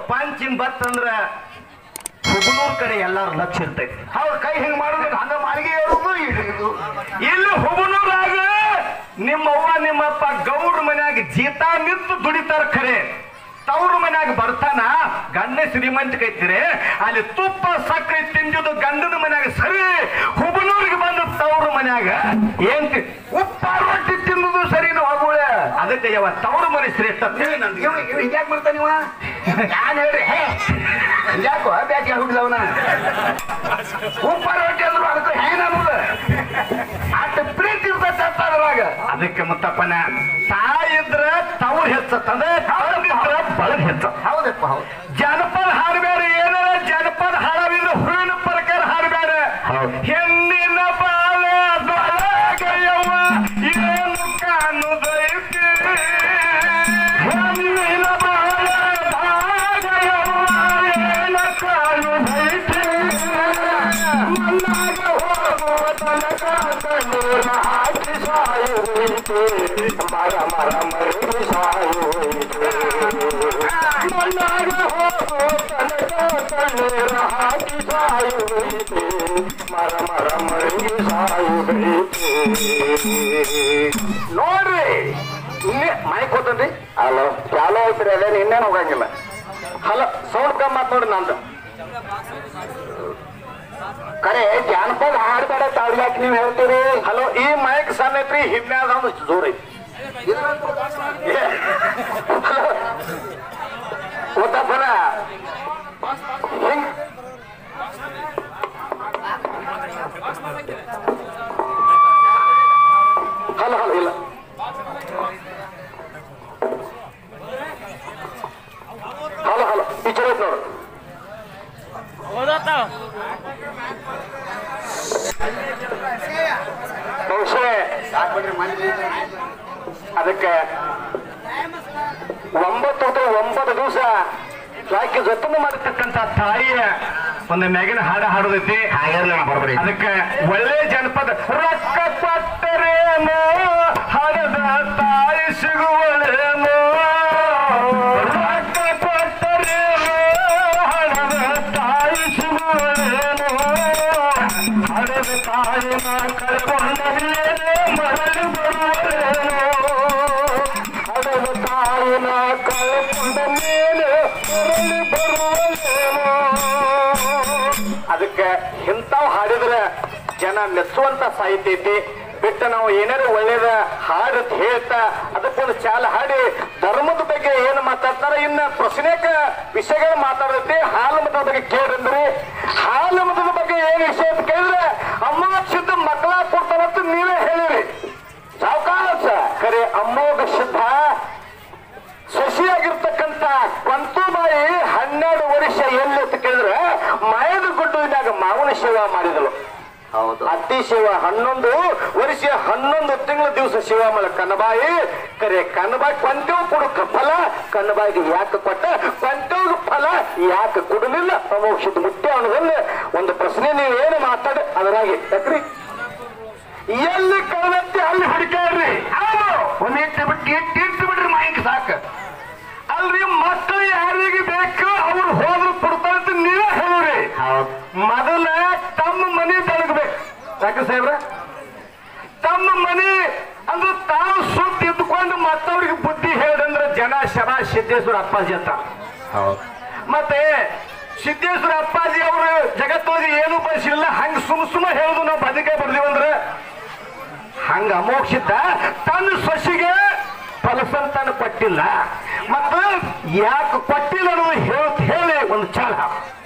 ಪಂಚಿನ್ ಬತ್ ಅಂದ್ರ ಹುಬನೂರ್ ಕಡೆ ಎಲ್ಲಾರು ಲಕ್ಷ ಇರ್ತೈತಿ ಅವ್ರ ಕೈ ಹಿಂಗ್ ಮಾಡೋದು ಹಂಗ ಮಾಳಿಗೆ ಹೇಳುದು ಹಿಡಿಯುದು ಇಲ್ಲಿ ಹುಬನೂರಾಗ ನಿಮ್ಮ ಅವ್ವ ನಿಮ್ಮಪ್ಪ ಗೌಡ್ರ ಮನ್ಯಾಗ ಜೀತ ನಿಂತು ದುಡಿತಾರ ಖರೆ ತವ್ರ ಮನ್ಯಾಗ ಬರ್ತಾನ ಗಂಡ ಶ್ರೀಮಂತ ಕೈತಿರಿ ಅಲ್ಲಿ ತುಪ್ಪ ಸಕ್ಕರೆ ತಿಂಜುದು ಗಂಡನ ಮನ್ಯಾಗ ಸರಿ ಹುಬನೂರಿಗೆ ಬಂದು ತವ್ರ ಮನ್ಯಾಗ ಏನ್ ತಿ- ಉಪ್ಪಾರ ರೊಟ್ಟಿ ತಿನ್ನುದು ಸರಿನು ಹೋಗುಳೆ ಅದಕ್ಕೆ ಯಾವ ತವ್ರ ಮನೆ ಶ್ರೇಷ್ಠ ಅಂತ ಹೇಳಿ ನಂದು ಇವ್ ಇವ್ ಹಿಂಗ್ಯಾಕ್ ಮಾಡ್ತಾನ ನೀವ ಯಾನ್ ಹೇಳ್ರಿ ಹೇ ಯಾಕೋ ಬ್ಯಾಕೆ ಹುಡ್ದವನ ಉಪ್ಪಾರ ರೊಟ್ಟಿ ಅಂದ್ರು ಅದಕ್ಕೆ ಹೆಂಗ ಅನ್ನೋದು ಅಷ್ಟು ಪ್ರೀತಿ ಇರ್ತೈತೆ ಅಂತ ಅದ್ರಾಗ ಅದಕ್ಕೆ ಮುತ್ತಪ್ಪನ ತಾಯಿದ್ರ ತವ್ರ ಹೆಚ್ಚತ್ತದ ತವ್ರಿದ್ರ ಬಳಗ ಹೆಚ್ಚ ಹೌದಪ್ಪ ಹೌದು ಜನಪದ ಹಾಡಬೇಡ ಏನಾರ ಜನಪದ ಹಾಡವಿದ್ರೆ ಹೂವಿನ ಪ್ರಕಾರ ಹಾಡಬೇಡ ಹೆಣ್ಣಿನ ಬಾಳ ಬಾಳಗಯವ್ವ ಏನು ಕಾಣುದೈತಿ ಹೆಣ್ಣಿನ ಬಾಳ ಬಾಳಗಯವ್ವ ಏನು ಕಾಣುದೈತಿ ಮನ್ನಾಗ ಹೋಗುವ ತನಕ ಕಣ್ಣೀರ ಹಾಕಿ ಸಾಯುವೈತಿ ಮರ ಮರ ಮರಿ ಸಾಯುವೈತಿ ಮನ್ನಾಗ ಹೋಗುವ ತನಕ ಕಣ್ಣೀರ ಹಾಕಿ ಸಾಯುವೈತಿ ಮರ ಮರ ಮರಿ ಸಾಯುವೈತಿ ನೋಡ್ರಿ ಇನ್ನೇ ಮನೆಗೆ ಹೋತನ್ರಿ ಹಲೋ ಚಾಲೋ ಐತ್ರಿ ಅದೇನು ಇನ್ನೇನು ಹೋಗಂಗಿಲ್ಲ ಹಲೋ ಸೌಂಡ್ ಕಮ್ಮಿ ಮಾತ್ ನೋಡ್ರಿ ನಂದು ಕರೆ ಜಾನಪದ ಹಾಡ್ಬೇಡ ತಾಳ್ಯಾಕೆ ನೀವು ಹೇಳ್ತೀರಿ ಹಲೋ ಈ ಮೈಕ್ ಸಣ್ಣ ಐತ್ರಿ ಹಿಮ್ಮ್ಯಾದ ಒಂದು ಜೋರ್ ಐತಿ ಗೊತ್ತಪ್ಪನ ಹಿಂಗ್ ಹಲೋ ಹಲೋ ಇಲ್ಲ ಹಲೋ ಹಲೋ ಈ ಚಲೋ ಐತ್ ನೋಡು ಬಹುಶಃ ಅದಕ್ಕೆ ಒಂಬತ್ತು ಅಥವಾ ಒಂಬತ್ತು ದಿವಸ ಯಾಕೆ ಜತನ ಮಾಡಿರ್ತಕ್ಕಂಥ ತಾಯಿಯ ಒಂದು ಮ್ಯಾಗಿನ ಹಾಡ ಹಾಡೋದೈತಿ ಬರ್ಬರಿ ಅದಕ್ಕೆ ಒಳ್ಳೆ ಜನಪದ ರೊಕ್ಕ ಕೊಟ್ಟರೇನೋ ಹಣದ ತಾಯಿ ಸಿಗುವಳೇನೋ ರೊಕ್ಕ ಕೊಟ್ಟರೇನೋ ಹಣದ ತಾಯಿ ಸಿಗುವಳೇನೋ ಹಣದ ತಾಯಿನ ಕಳ್ಕೊಂಡ ಮೇಲೆ ಮರಳಿ ಬರುವಳೇನೋ ಹಣದ ತಾಯಿನ ಕಳ್ಕೊಂಡ ಮೇಲೆ ಮರಳಿ ಬರುವಳೇನೋ ಅದಕ್ಕೆ ಇಂಥವು ಹಾಡಿದ್ರೆ ಜನ ಮೆಚ್ಚುವಂತ ಸಾಹಿತ್ಯ ಐತಿ ಬಿಟ್ಟು ನಾವು ಏನಾರು ಒಳ್ಳೇದ ಹಾಡು ಅಂತ ಹೇಳ್ತಾ ಅದಕ್ಕೊಂದು ಚಾಲ ಹಾಡಿ ಧರ್ಮದ ಬಗ್ಗೆ ಏನು ಮಾತಾಡ್ತಾರ ಇನ್ನ ಪ್ರಶ್ನೆಕ ವಿಷಯಗಳು ಮಾತಾಡೈತಿ ಹಾಲು ಮತದ ಬಗ್ಗೆ ಕೇಳ್ರಿ ಹಾಲು ಮತದ ಬಗ್ಗೆ ಏನ್ ವಿಷಯ ಅಂತ ಕೇಳಿದ್ರೆ ಅಮ್ಮ ಸಿದ್ಧ ಮಕ್ಕಳ ಕೊಡ್ತಾರಂತ ನೀವೇ ಹೇಳಿರಿ ಸಾವಕಾಶ ಖರೆ ಅಮ್ಮೋಗ ಸಿದ್ಧ ಸಸಿಯಾಗಿರ್ತಕ್ಕಂಥ ಕೊಂತುಬಾಯಿ ಹನ್ನೆರಡು ವರ್ಷ ಎಲ್ಲಿ ಅಂತ ಕೇಳಿದ್ರೆ ಮಾಯದ ಗುಡ್ಡದಾಗ ಮಾವನ ಸೇವಾ ಮಾಡಿದಳು ಹೌದು ಅತ್ತಿ ಸೇವಾ ಹನ್ನೊಂದು ವರ್ಷ ಹನ್ನೊಂದು ತಿಂಗಳ ದಿವಸ ಸೇವಾ ಮಾಡ ಕನ್ನಬಾಯಿ ಕರೆ ಕನ್ನಬಾಯಿ ಕೊಂತೇವ್ ಕೊಡು ಫಲ ಕನ್ನಬಾಯಿಗೆ ಯಾಕೆ ಕೊಟ್ಟ ಕೊಂತೇವ್ ಫಲ ಯಾಕೆ ಕೊಡಲಿಲ್ಲ ಅಮೋಕ್ಷದ ಮುಟ್ಟೆ ಅನ್ನೋದನ್ನ ಒಂದು ಪ್ರಶ್ನೆ ನೀವು ಏನು ಮಾತಾಡಿ ಅದರಾಗಿ ಯಾಕ್ರಿ ಎಲ್ಲಿ ಕಳದತ್ತಿ ಅಲ್ಲಿ ಹುಡುಕ್ಯಾಡ್ರಿ ಹೌದು ಒಂದ್ ಇಟ್ಟು ಬಿಟ್ಟು ಇಟ್ಟು ಇಟ್ಟು ಬಿಡ್ರಿ ಮಾಹಿತಿ ಸಾಕು ಅಲ್ರಿ ಮಕ್ಕಳು ಯಾರಿಗೆ ಬೇಕು ಅವ್ರು ಹೋದ್ರು ಕೊಡ್ತಾರಂತ ನೀವೇ ಹೇಳಿರಿ ಹೌದು ಮೊದಲ ತಮ್ಮ ಮನೆ ಬೆಳಗ್ಬೇಕು ಯಾಕೆ ಸಾಹೇಬ್ರ ತಮ್ಮ ಮನೆ ಅಂದ್ರೆ ತಾವು ಸುತ್ತ ಇದ್ದುಕೊಂಡು ಮತ್ತವ್ರಿಗೆ ಬುದ್ಧಿ ಹೇಳಿದಂದ್ರೆ ಜನ ಶಬಾ ಸಿದ್ದೇಶ್ವರ ಅಪ್ಪಾಜಿ ಅಂತ ಹೌದು ಮತ್ತೆ ಸಿದ್ದೇಶ್ವರ ಅಪ್ಪಾಜಿ ಅವರು ಜಗತ್ತೊಳಗೆ ಏನು ಬಯಸಿಲ್ಲ ಹಂಗ ಸುಮ್ ಸುಮ್ಮ ಹೇಳುದು ನಾವು ಬದುಕೆ ಬರ್ದೀವಂದ್ರೆ ಹಂಗ ಅಮೋಕ್ಷಿತ ತನ್ನ ಸೊಸಿಗೆ ಫಲಸಂತಾನ ಕೊಟ್ಟಿಲ್ಲ ಮತ್ತು ಯಾಕೆ ಕೊಟ್ಟಿಲ್ಲ ಅನ್ನೋದು ಹೇಳ ಹೇಳಿ ಒಂದು ಚಾಲ